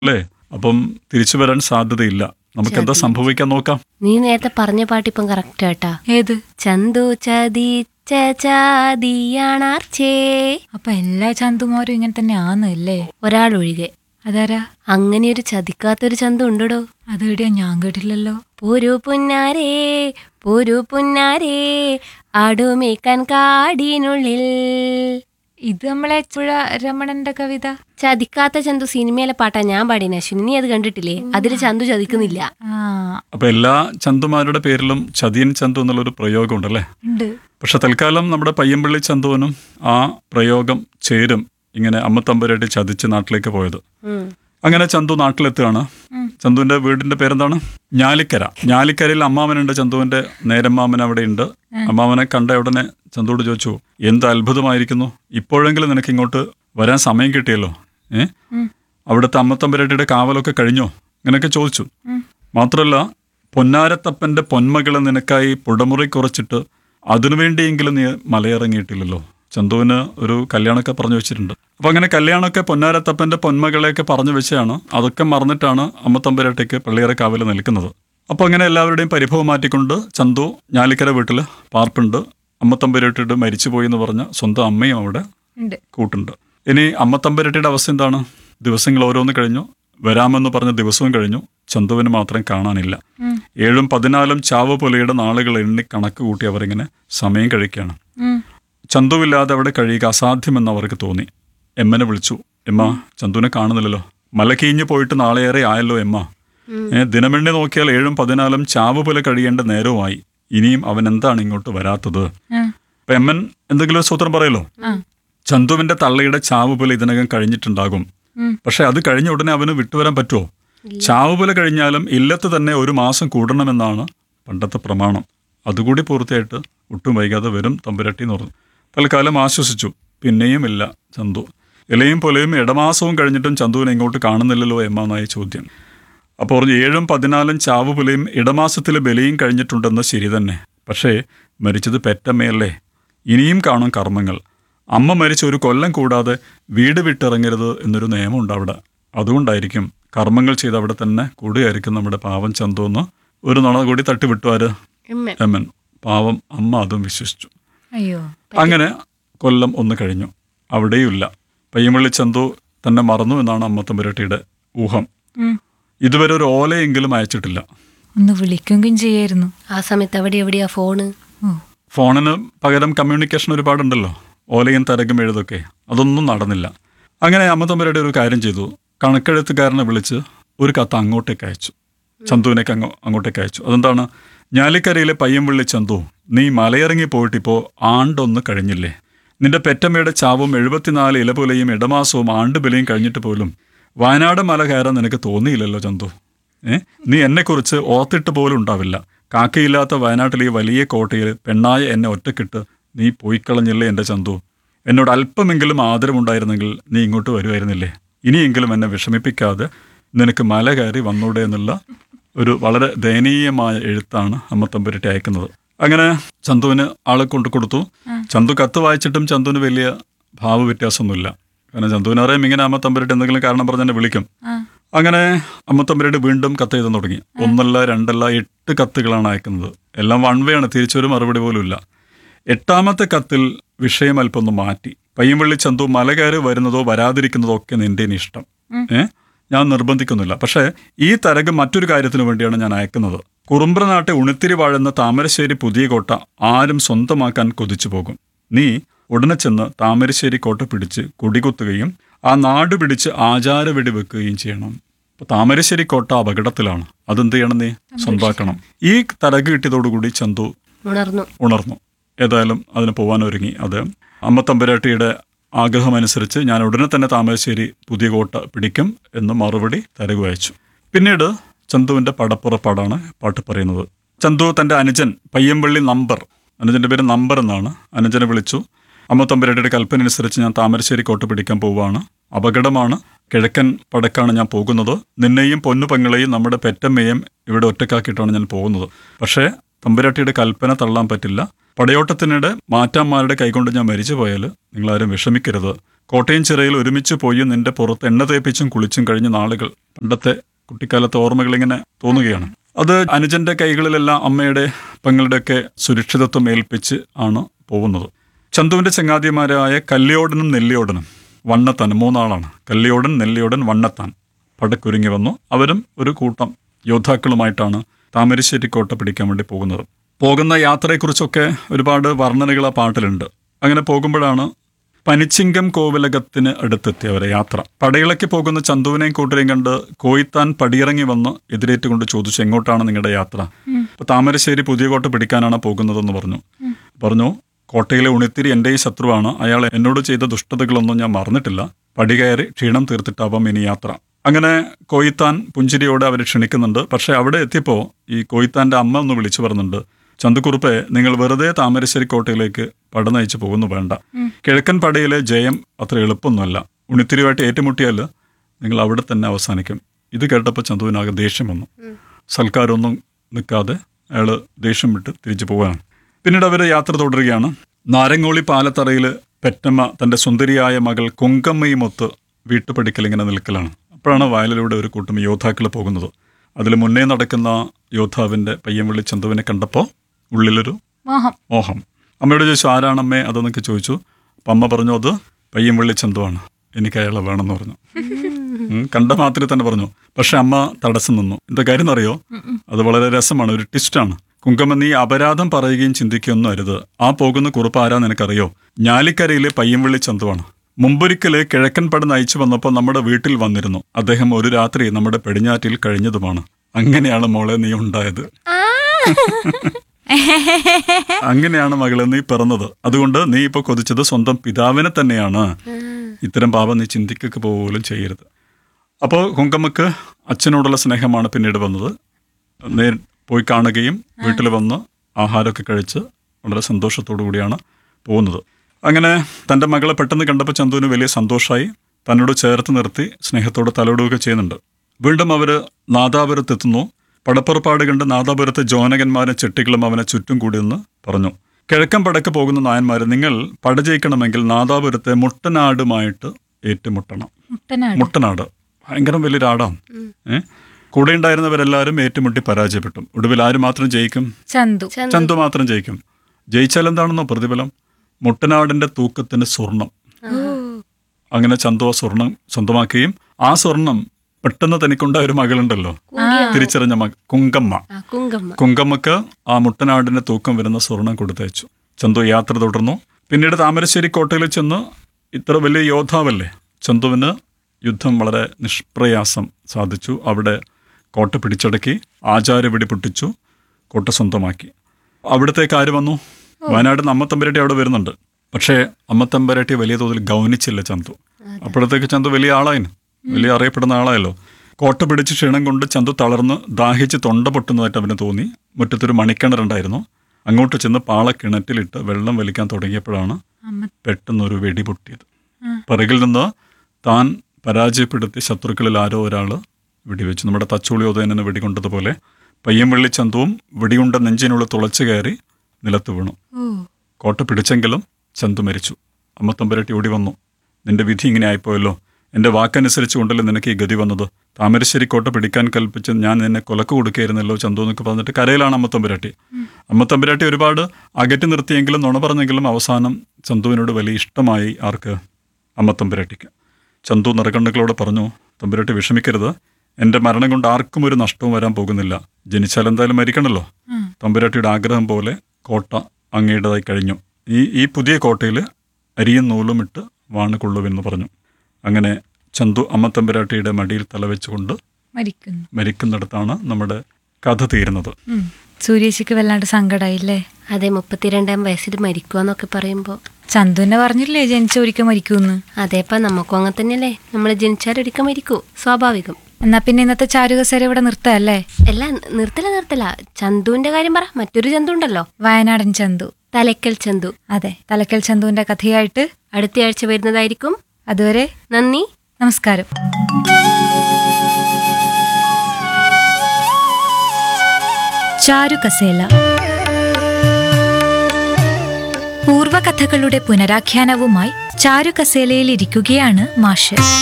അല്ലേ അപ്പം തിരിച്ചു വരാൻ സാധ്യതയില്ല നമുക്ക് എന്താ സംഭവിക്കാൻ നോക്കാം നീ നേരത്തെ പറഞ്ഞ പാട്ടിപ്പം കറക്റ്റ് കേട്ടാ ഏത് ചന്തു ചതിച്ച ചാതിയാണാർച്ചേ അപ്പൊ എല്ലാ ചന്തുമാരും ഇങ്ങനെ തന്നെ ആന്ന് അല്ലേ ഒരാളൊഴികെ അതാരാ അങ്ങനെ ഒരു ചതിക്കാത്തൊരു ചന്തു ഉണ്ടോ അതെവിടെയാ ഞാൻ കേട്ടില്ലല്ലോ പോരു പുന്നാരേ പോരു പുന്നാരേ ആടുമേക്കാൻ കാടിനുള്ളിൽ ഇത് നമ്മളെ ചുഴ രമണന്റെ കവിത ചതിക്കാത്ത ചന്തു സിനിമയിലെ പാട്ടാ ഞാൻ പാടിന അശ്വിനി നീ അത് കണ്ടിട്ടില്ലേ അതിൽ ചന്തു ചതിക്കുന്നില്ല ആ അപ്പൊ എല്ലാ ചന്തുമാരുടെ പേരിലും ചതിയൻ ചന്തു എന്നുള്ളൊരു പ്രയോഗം ഉണ്ടല്ലേ ഉണ്ട് പക്ഷെ തൽക്കാലം നമ്മുടെ പയ്യമ്പള്ളി ചന്തുവിനും ആ പ്രയോഗം ചേരും ഇങ്ങനെ അമ്മത്തമ്പരായിട്ട് ചതിച്ച് നാട്ടിലേക്ക് പോയത് ഉം. അങ്ങനെ ചന്തു നാട്ടിലെത്തുകയാണ് ചന്തുവിന്റെ വീടിന്റെ പേരെന്താണ് ഞാലിക്കര ഞാലിക്കരയിൽ അമ്മാവനുണ്ട് ചന്തുവിന്റെ നേരമ്മാമൻ അവിടെ ഉണ്ട് അമ്മാവനെ കണ്ട ഉടനെ ചന്തുവോട് ചോദിച്ചു എന്ത് അത്ഭുതമായിരിക്കുന്നു ഇപ്പോഴെങ്കിലും നിനക്ക് ഇങ്ങോട്ട് വരാൻ സമയം കിട്ടിയല്ലോ ഏ അവിടുത്തെ അമ്മത്തമ്പരട്ടിയുടെ കാവലൊക്കെ കഴിഞ്ഞോ ഇങ്ങനെയൊക്കെ ചോദിച്ചു മാത്രമല്ല പൊന്നാരത്തപ്പന്റെ പൊന്മകളെ നിനക്കായി പുടമുറി കുറച്ചിട്ട് അതിനുവേണ്ടിയെങ്കിലും നീ മലയിറങ്ങിയിട്ടില്ലല്ലോ ചന്തുവിന് ഒരു കല്യാണമൊക്കെ പറഞ്ഞു വെച്ചിട്ടുണ്ട് അപ്പൊ അങ്ങനെ കല്യാണമൊക്കെ പൊന്നാരത്തപ്പന്റെ പൊന്മകളെയൊക്കെ പറഞ്ഞു വെച്ചാണ് അതൊക്കെ മറന്നിട്ടാണ് അമ്മത്തമ്പരട്ടയ്ക്ക് പള്ളിയറ കാവല് നിൽക്കുന്നത് അപ്പൊ അങ്ങനെ എല്ലാവരുടെയും പരിഭവം മാറ്റിക്കൊണ്ട് ചന്തു ഞാലിക്കര വീട്ടിൽ പാർപ്പുണ്ട് അമ്മത്തമ്പരട്ടിയുടെ മരിച്ചുപോയി എന്ന് പറഞ്ഞ സ്വന്തം അമ്മയും അവിടെ ഉണ്ട് കൂട്ടുണ്ട് ഇനി അമ്മത്തമ്പരട്ടിയുടെ അവസ്ഥ എന്താണ് ദിവസങ്ങൾ ഓരോന്ന് കഴിഞ്ഞു വരാമെന്ന് പറഞ്ഞ ദിവസവും കഴിഞ്ഞു ചന്തുവിന് മാത്രം കാണാനില്ല ഏഴും പതിനാലും ചാവ് പുലയുടെ നാളുകൾ എണ്ണി കണക്ക് കൂട്ടി അവരിങ്ങനെ സമയം കഴിക്കുകയാണ് ഉം. ചന്തുവില്ലാതെ അവിടെ കഴിയുക അസാധ്യമെന്ന് അവർക്ക് തോന്നി എമ്മനെ വിളിച്ചു എമ്മ ചന്തുവിനെ കാണുന്നില്ലല്ലോ മല കീഞ്ഞു പോയിട്ട് നാളെയേറെ ആയല്ലോ എമ്മ ഏ ദിനമെണ്ണി നോക്കിയാൽ ഏഴും പതിനാലും ചാവ് പുല കഴിയേണ്ട നേരവുമായി ഇനിയും അവൻ എന്താണ് ഇങ്ങോട്ട് വരാത്തത് ആ. അപ്പൊ എമ്മൻ എന്തെങ്കിലും ഒരു സൂത്രം പറയല്ലോ ആ. ചന്തുവിന്റെ തള്ളയുടെ ചാവുപുല ഇതിനകം കഴിഞ്ഞിട്ടുണ്ടാകും ഉം. പക്ഷെ അത് കഴിഞ്ഞ ഉടനെ അവന് വിട്ടുവരാൻ പറ്റുമോ ചാവുപുല കഴിഞ്ഞാലും ഇല്ലത്ത് തന്നെ ഒരു മാസം കൂടണമെന്നാണ് പണ്ടത്തെ പ്രമാണം അതുകൂടി പൂർത്തിയായിട്ട് ഒട്ടും വൈകാതെ വരും തമ്പുരട്ടി എന്ന് പറഞ്ഞു തൽക്കാലം ആശ്വസിച്ചു പിന്നെയും ഇല്ല ചന്തു ഇലയും പൊലയും ഇടമാസവും കഴിഞ്ഞിട്ടും ചന്തുവിനെ ഇങ്ങോട്ട് കാണുന്നില്ലല്ലോ എമ്മാന്നായ ചോദ്യം അപ്പോൾ പറഞ്ഞു ഏഴും പതിനാലും ചാവുപുലയും ഇടമാസത്തിലെ ബലിയും കഴിഞ്ഞിട്ടുണ്ടെന്ന് ശരി തന്നെ പക്ഷേ മരിച്ചത് പെറ്റമ്മയല്ലേ ഇനിയും കാണും കർമ്മങ്ങൾ അമ്മ മരിച്ച ഒരു കൊല്ലം കൂടാതെ വീട് വിട്ടിറങ്ങരുത് എന്നൊരു നിയമമുണ്ട് അവിടെ അതുകൊണ്ടായിരിക്കും കർമ്മങ്ങൾ ചെയ്ത് അവിടെ തന്നെ കൂടുകയായിരിക്കും നമ്മുടെ പാവം ചന്തു എന്ന് ഒരു നുണ കൂടി തട്ടിവിട്ടുവാര് എമ്മ. എമ്മൻ പാവം അമ്മ അതും വിശ്വസിച്ചു അയ്യോ അങ്ങനെ കൊല്ലം ഒന്ന് കഴിഞ്ഞു അവിടെയുമില്ല പയ്യമ്പള്ളി ചന്തു തന്നെ മറന്നു എന്നാണ് അമ്മ തമ്പുരട്ടിയുടെ ഊഹം ഉം. ഇതുവരെ ഒരു ഓലയെങ്കിലും അയച്ചിട്ടില്ല ഒന്ന് വിളിക്കെങ്കിലും ചെയ്യായിരുന്നു ആ സമയത്ത് അവിടെ എവിടെയാ ഫോണ് ഓ ഫോണിന് പകരം കമ്മ്യൂണിക്കേഷൻ ഒരുപാടുണ്ടല്ലോ ഓലയും തരകും എഴുതൊക്കെ അതൊന്നും നടന്നില്ല അങ്ങനെ അമ്മ തമ്പുരയുടെ ഒരു കാര്യം ചെയ്തു കണക്കെഴുത്തുകാരനെ വിളിച്ച് ഒരു കത്ത് അങ്ങോട്ടേക്ക് അയച്ചു ചന്തുവിനേക്ക് അങ്ങോ അങ്ങോട്ടേക്ക് അയച്ചു അതെന്താണ് ഞാലിക്കരയിലെ പയ്യൻവിള്ളി ചന്തു നീ മലയിറങ്ങി പോയിട്ടിപ്പോ ആണ്ടൊന്ന് കഴിഞ്ഞില്ലേ നിന്റെ പെറ്റമ്മയുടെ ചാവും എഴുപത്തിനാല് ഇലപുലയും ഇടമാസവും ആണ്ടുബലിയും കഴിഞ്ഞിട്ട് പോലും വയനാട് മല കയറാൻ നിനക്ക് തോന്നിയില്ലല്ലോ ചന്തു ഏ നീ എന്നെക്കുറിച്ച് ഓർത്തിട്ട് പോലും ഉണ്ടാവില്ല കാക്കയില്ലാത്ത വയനാട്ടിലെ ഈ വലിയ കോട്ടയിൽ പെണ്ണായ എന്നെ ഒറ്റക്കിട്ട് നീ പോയിക്കളഞ്ഞില്ലേ എൻ്റെ ചന്തു എന്നോട് അല്പമെങ്കിലും ആദരവുണ്ടായിരുന്നെങ്കിൽ നീ ഇങ്ങോട്ട് വരുമായിരുന്നില്ലേ ഇനിയെങ്കിലും എന്നെ വിഷമിപ്പിക്കാതെ നിനക്ക് മല കയറി വന്നൂടെ എന്നുള്ള ഒരു വളരെ ദയനീയമായ എഴുത്താണ് അമ്മ തമ്പുരട്ടി അയക്കുന്നത് അങ്ങനെ ചന്തുവിന് ആളെ കൊണ്ട് കൊടുത്തു ചന്തു കത്ത് വായിച്ചിട്ടും ചന്തുവിന് വലിയ ഭാവ വ്യത്യാസമൊന്നുമില്ല കാരണം ചന്തുവിന് അറിയാം ഇങ്ങനെ അമ്മ തമ്പുരട്ടി എന്തെങ്കിലും കാരണം പറഞ്ഞ് എന്നെ വിളിക്കും ആ അങ്ങനെ അമ്മത്തമ്പരയുടെ വീണ്ടും കത്ത് എഴുതാൻ തുടങ്ങി ഒന്നല്ല രണ്ടല്ല എട്ട് കത്തുകളാണ് അയക്കുന്നത് എല്ലാം വൺ വേ ആണ് തിരിച്ചൊരു മറുപടി പോലും ഇല്ല എട്ടാമത്തെ കത്തിൽ വിഷയം അല്പം ഒന്ന് മാറ്റി പയ്യൻവള്ളി ചന്തു മല കയറി വരുന്നതോ വരാതിരിക്കുന്നതോ ഒക്കെ നിന്റെ ഇഷ്ടം ഏ ഞാൻ നിർബന്ധിക്കുന്നില്ല പക്ഷേ ഈ തരക് മറ്റൊരു കാര്യത്തിനു വേണ്ടിയാണ് ഞാൻ അയക്കുന്നത് കുറുമ്പ്രനാട്ടെ ഉണിത്തിരി വാഴുന്ന താമരശ്ശേരി പുതിയ കോട്ട ആരും സ്വന്തമാക്കാൻ കൊതിച്ചു പോകും നീ ഉടനെ ചെന്ന് താമരശ്ശേരി കോട്ട പിടിച്ച് കുടികുത്തുകയും ആ നാട് പിടിച്ച് ആചാര വെടിവെക്കുകയും ചെയ്യണം അപ്പൊ താമരശ്ശേരി കോട്ട അപകടത്തിലാണ് അതെന്ത് ചെയ്യണം നീ സ്വന്തമാക്കണം ഈ തരക് കിട്ടിയതോടുകൂടി ചന്തു ഉണർന്നു ഉണർന്നു ഏതായാലും അതിന് പോകാൻ ഒരുങ്ങി അത് അമ്മത്തമ്പുരാട്ടിയുടെ ആഗ്രഹമനുസരിച്ച് ഞാൻ ഉടനെ തന്നെ താമരശ്ശേരി പുതിയ കോട്ട പിടിക്കും എന്ന് മറുപടി തരകു അയച്ചു പിന്നീട് ചന്തുവിന്റെ പടപ്പുറപ്പാടാണ് പാട്ട് പറയുന്നത് ചന്തു തന്റെ അനുജൻ പയ്യമ്പള്ളി നമ്പർ അനുജന്റെ പേര് നമ്പർ എന്നാണ് അനുജനെ വിളിച്ചു അമ്മത്തമ്പുരാട്ടിയുടെ കൽപ്പന അനുസരിച്ച് ഞാൻ താമരശ്ശേരി കോട്ട പിടിക്കാൻ പോവുകയാണ് അപകടമാണ് കിഴക്കൻ പടക്കാണ് ഞാൻ പോകുന്നത് നിന്നെയും പൊന്നു പെങ്ങളെയും നമ്മുടെ പെറ്റമ്മയും ഇവിടെ ഒറ്റക്കാക്കിയിട്ടാണ് ഞാൻ പോകുന്നത് പക്ഷേ തമ്പുരാട്ടിയുടെ കൽപ്പന തള്ളാൻ പറ്റില്ല പടയോട്ടത്തിനിടെ മാറ്റാന്മാരുടെ കൈകൊണ്ട് ഞാൻ മരിച്ചു പോയാൽ നിങ്ങളാരും വിഷമിക്കരുത് കോട്ടയം ചിറയിൽ ഒരുമിച്ച് പോയി നിന്റെ പുറത്ത് എണ്ണ തേപ്പിച്ചും കുളിച്ചും കഴിഞ്ഞ നാളുകൾ പണ്ടത്തെ കുട്ടിക്കാലത്തെ ഓർമ്മകൾ ഇങ്ങനെ തോന്നുകയാണ് അത് അനുജന്റെ കൈകളിലെല്ലാം അമ്മയുടെ പെങ്ങളുടെയൊക്കെ സുരക്ഷിതത്വം ഏൽപ്പിച്ച് ആണ് പോകുന്നത് ചന്തുവിന്റെ ചങ്ങാതിമാരായ കല്ലിയോടനും നെല്ലിയോടനും വണ്ണത്താൻ മൂന്നാളാണ് കല്ലിയോടൻ നെല്ലിയോടൻ വണ്ണത്താൻ പടക്കുരുങ്ങി വന്നു അവരും ഒരു കൂട്ടം യോദ്ധാക്കളുമായിട്ടാണ് താമരശ്ശേരി കോട്ട പിടിക്കാൻ വേണ്ടി പോകുന്നത് പോകുന്ന യാത്രയെക്കുറിച്ചൊക്കെ ഒരുപാട് വർണ്ണനകൾ ആ പാട്ടിലുണ്ട് അങ്ങനെ പോകുമ്പോഴാണ് പനിച്ചിങ്കം കോവിലകത്തിന് അടുത്തെത്തിയ അവരെ യാത്ര പടയിളക്കി പോകുന്ന ചന്തുവിനെയും കൂട്ടരെയും കണ്ട് കോയിത്താൻ പടിയിറങ്ങി വന്ന് എതിരേറ്റുകൊണ്ട് ചോദിച്ചു എങ്ങോട്ടാണ് നിങ്ങളുടെ യാത്ര അപ്പൊ താമരശ്ശേരി പുതിയ കോട്ട പിടിക്കാനാണ് പോകുന്നതെന്ന് പറഞ്ഞു പറഞ്ഞു കോട്ടയിലെ ഉണിത്തിരി എൻ്റെ ഈ ശത്രുവാണ് അയാൾ എന്നോട് ചെയ്ത ദുഷ്ടതകളൊന്നും ഞാൻ മറന്നിട്ടില്ല പടി കയറി ക്ഷീണം തീർത്തിട്ടാവാം ഇനി യാത്ര അങ്ങനെ കോയിത്താൻ പുഞ്ചിരിയോടെ അവരെ ക്ഷണിക്കുന്നുണ്ട് പക്ഷെ അവിടെ എത്തിയപ്പോൾ ഈ കോയിത്താന്റെ അമ്മ ഒന്ന് വിളിച്ചു പറയുന്നുണ്ട് ചന്തുക്കുറുപ്പെ നിങ്ങൾ വെറുതെ താമരശ്ശേരി കോട്ടയിലേക്ക് പട നയിച്ചു പോകുന്നു വേണ്ട കിഴക്കൻ പടയിലെ ജയം അത്ര എളുപ്പമൊന്നുമല്ല ഉണിത്തിരിയുമായിട്ട് ഏറ്റുമുട്ടിയാൽ നിങ്ങൾ അവിടെ തന്നെ അവസാനിക്കും ഇത് കേട്ടപ്പോൾ ചന്തുവിനാകെ ദേഷ്യം വന്നു സൽക്കാരമൊന്നും നിൽക്കാതെ അയാൾ ദേഷ്യം വിട്ട് തിരിച്ചു പോവാണ് പിന്നീട് അവർ യാത്ര തുടരുകയാണ് നാരങ്ങോളി പാലത്തറയിൽ പെറ്റമ്മ തൻ്റെ സുന്ദരിയായ മകൾ കൊങ്കമ്മയുമൊത്ത് വീട്ടുപടിക്കൽ ഇങ്ങനെ നിൽക്കലാണ് അപ്പോഴാണ് വയലിലൂടെ ഒരു കൂട്ടം യോദ്ധാക്കൾ പോകുന്നത് അതിൽ മുന്നേ നടക്കുന്ന യോദ്ധാവിൻ്റെ പയ്യൻവിളി ചന്തുവിനെ കണ്ടപ്പോൾ ഉള്ളിലൊരു മോഹം മോഹം അമ്മയോട് ചോദിച്ചു ആരാണമ്മേ അതെന്നൊക്കെ ചോദിച്ചു അപ്പം അമ്മ പറഞ്ഞു അത് പയ്യൻവിളി ചന്തുവാണ് എനിക്ക് അയാളെ വേണമെന്ന് പറഞ്ഞു ഉം, കണ്ട മാത്രമേ തന്നെ പറഞ്ഞു പക്ഷെ അമ്മ തടസ്സം നിന്നു എന്താ കാര്യം എന്നറിയോ അത് വളരെ രസമാണ് ഒരു ട്വിസ്റ്റാണ് കുങ്കമ്മ നീ അപരാധം പറയുകയും ചിന്തിക്കുകയൊന്നും അരുത് ആ പോകുന്ന കുറുപ്പ് ആരാ നിനക്കറിയോ ഞാലിക്കരയിലെ പയ്യൻവിളി ചന്തുവാണ് മുമ്പൊരിക്കല് കിഴക്കൻ പട നയിച്ചു വന്നപ്പോൾ നമ്മുടെ വീട്ടിൽ വന്നിരുന്നു അദ്ദേഹം ഒരു രാത്രി നമ്മുടെ പെടിഞ്ഞാറ്റിൽ കഴിഞ്ഞതുമാണ് അങ്ങനെയാണ് മോളെ നീ ഉണ്ടായത് അങ്ങനെയാണ് മകളെ നീ പിറന്നത് അതുകൊണ്ട് നീ ഇപ്പൊ കൊതിച്ചത് സ്വന്തം പിതാവിനെ തന്നെയാണ് ഇത്തരം പാപം നീ ചിന്തിക്കുക പോലും ചെയ്യരുത് അപ്പോൾ കുങ്കമ്മക്ക് അച്ഛനോടുള്ള സ്നേഹമാണ് പിന്നീട് വന്നത് നേർ പോയി കാണുകയും വീട്ടിൽ വന്ന് ആഹാരമൊക്കെ കഴിച്ച് വളരെ സന്തോഷത്തോടു കൂടിയാണ് പോകുന്നത് അങ്ങനെ തൻ്റെ മകളെ പെട്ടെന്ന് കണ്ടപ്പോൾ ചന്തുവിന് വലിയ സന്തോഷമായി തന്നോട് ചേർത്ത് നിർത്തി സ്നേഹത്തോടെ തലോടുകയൊക്കെ ചെയ്യുന്നുണ്ട് വീണ്ടും അവർ നാദാപുരത്തെത്തുന്നു പടപ്പുറപ്പാട് കണ്ട് നാദാപുരത്തെ ജോനകന്മാരും ചെട്ടികളും അവനെ ചുറ്റും കൂടിയെന്ന് പറഞ്ഞു കിഴക്കൻ പടക്ക് പോകുന്ന നായന്മാർ നിങ്ങൾ പട ജയിക്കണമെങ്കിൽ നാദാപുരത്തെ മുട്ടനാടുമായിട്ട് ഏറ്റുമുട്ടണം മുട്ടനാട് മുട്ടനാട് ഭയങ്കര വലിയൊരു ആടാണ് ഏഹ് കൂടെ ഉണ്ടായിരുന്നവരെല്ലാവരും ഏറ്റുമുട്ടി പരാജയപ്പെട്ടു ഒടുവിൽ ആര് മാത്രം ജയിക്കും ചന്തു ചന്തു മാത്രം ജയിക്കും ജയിച്ചാൽ എന്താണെന്നോ പ്രതിഫലം മുട്ടനാടിന്റെ തൂക്കത്തിന് സ്വർണം അങ്ങനെ ചന്തു ആ സ്വർണം സ്വന്തമാക്കുകയും ആ സ്വർണം പെട്ടെന്ന് തനിക്കുണ്ടായ ഒരു മകളുണ്ടല്ലോ തിരിച്ചറിഞ്ഞ മക കുങ്കമ്മ ആ കുങ്കമ്മ കുങ്കമ്മക്ക് ആ മുട്ടനാടിന്റെ തൂക്കം വരുന്ന സ്വർണം കൊടുത്തയച്ചു ചന്തു യാത്ര തുടർന്നു പിന്നീട് താമരശ്ശേരി കോട്ടയിൽ ചെന്ന് ഇത്ര വലിയ യോദ്ധാവല്ലേ ചന്തുവിന് യുദ്ധം വളരെ നിഷ്പ്രയാസം സാധിച്ചു അവിടെ കോട്ട പിടിച്ചടക്കി ആചാരവിടി പൊട്ടിച്ചു കോട്ട സ്വന്തമാക്കി അവിടത്തേക്ക് ആര് വന്നു വയനാട് അമ്മത്തമ്പരട്ടി അവിടെ വരുന്നുണ്ട് പക്ഷേ അമ്മത്തമ്പരട്ടി വലിയ തോതിൽ ഗൗനിച്ചില്ല ചന്തു അപ്പോഴത്തേക്ക് ചന്തു വലിയ ആളായിരുന്നു വലിയ അറിയപ്പെടുന്ന ആളായല്ലോ കോട്ട പിടിച്ച് ക്ഷീണം കൊണ്ട് ചന്തു തളർന്ന് ദാഹിച്ച് തൊണ്ട പൊട്ടുന്നതായിട്ട് അവന് തോന്നി മുറ്റത്തൊരു മണിക്കിണറുണ്ടായിരുന്നു അങ്ങോട്ട് ചെന്ന് പാള കിണറ്റിലിട്ട് വെള്ളം വലിക്കാൻ തുടങ്ങിയപ്പോഴാണ് അമ്മ പെട്ടെന്നൊരു വെടി പൊട്ടിയത് പിറകിൽ നിന്ന് താൻ പരാജയപ്പെടുത്തിയ ശത്രുക്കളിൽ ആരോ ഒരാൾ വെടിവെച്ചു നമ്മുടെ തച്ചോളി ഉദയനന് വെടികൊണ്ടതുപോലെ പയ്യൻവെള്ളി ചന്തവും വെടിയുണ്ട നെഞ്ചിനുള്ള തുളച്ചു കയറി നിലത്ത് വീണു ഓ കോട്ട പിടിച്ചെങ്കിലും ചന്തു മരിച്ചു അമ്മ തമ്പരട്ടി ഓടി വന്നു നിന്റെ വിധി ഇങ്ങനെ ആയിപ്പോയല്ലോ എന്റെ വാക്കനുസരിച്ച് കൊണ്ടല്ലേ നിനക്ക് ഈ ഗതി വന്നത് താമരശ്ശേരി കോട്ട പിടിക്കാൻ കൽപ്പിച്ച് ഞാൻ നിന്നെ കൊലക്ക് കൊടുക്കുകയായിരുന്നല്ലോ ചന്തു എന്നൊക്കെ പറഞ്ഞിട്ട് കരയിലാണ് അമ്മ തമ്പുരാട്ടി അമ്മ തമ്പുരാട്ടി ഒരുപാട് അകറ്റി നിർത്തിയെങ്കിലും നുണ പറഞ്ഞെങ്കിലും അവസാനം ചന്തുവിനോട് വലിയ ഇഷ്ടമായി ആർക്ക് അമ്മ തമ്പുരാട്ടിക്ക് ചന്തു നിറകണ്ണുകളോട് പറഞ്ഞു തമ്പുരാട്ടി വിഷമിക്കരുത് എന്റെ മരണം കൊണ്ട് ആർക്കും ഒരു നഷ്ടവും വരാൻ പോകുന്നില്ല ജനിച്ചാൽ എന്തായാലും മരിക്കണല്ലോ തമ്പുരാട്ടിയുടെ ആഗ്രഹം പോലെ കോട്ട അങ്ങയുടേതായി കഴിഞ്ഞു ഈ ഈ പുതിയ കോട്ടയിൽ അരിയും നൂലും ഇട്ട് വാണ് കൊള്ളുവെന്ന് പറഞ്ഞു അങ്ങനെ ചന്തു അമ്മ തമ്പുരാട്ടിയുടെ മടിയിൽ തലവെച്ചുകൊണ്ട് മരിക്കുന്നു മരിക്കുന്നിടത്താണ് നമ്മുടെ കഥ തീരുന്നത് ഉം. സൂര്യേച്ചിക്ക് വല്ലാണ്ട് സങ്കടായില്ലേ അതെ മുപ്പത്തിരണ്ടാം വയസ്സിൽ മരിക്കുവാന്നൊക്കെ പറയുമ്പോൾ ചന്തുവിനെ പറഞ്ഞില്ലേ ജനിച്ച ഒരിക്കൽ മരിക്കൂന്ന് അതേപ്പാ നമുക്കും അങ്ങനെ തന്നെയല്ലേ നമ്മൾ ജനിച്ചാൽ ഒരിക്കൽ മരിക്കൂ സ്വാഭാവികം എന്നാ പിന്നെ ഇന്നത്തെ ചാരുകസേര ഇവിടെ നിർത്തല്ലേ അല്ല നിർത്തല നിർത്തല ചന്തുവിന്റെ കാര്യം പറ മറ്റൊരു ചന്തു ഉണ്ടല്ലോ വയനാടൻ ചന്തു തലക്കൽ ചന്തു അതെ തലക്കൽ ചന്തുവിന്റെ കഥയായിട്ട് അടുത്തയാഴ്ച വരുന്നതായിരിക്കും അതുവരെ നന്ദി നമസ്കാരം ചാരുകസേല പൂർവകഥകളുടെ പുനരാഖ്യാനവുമായി ചാരു കസേലയിൽ ഇരിക്കുകയാണ് മാഷ്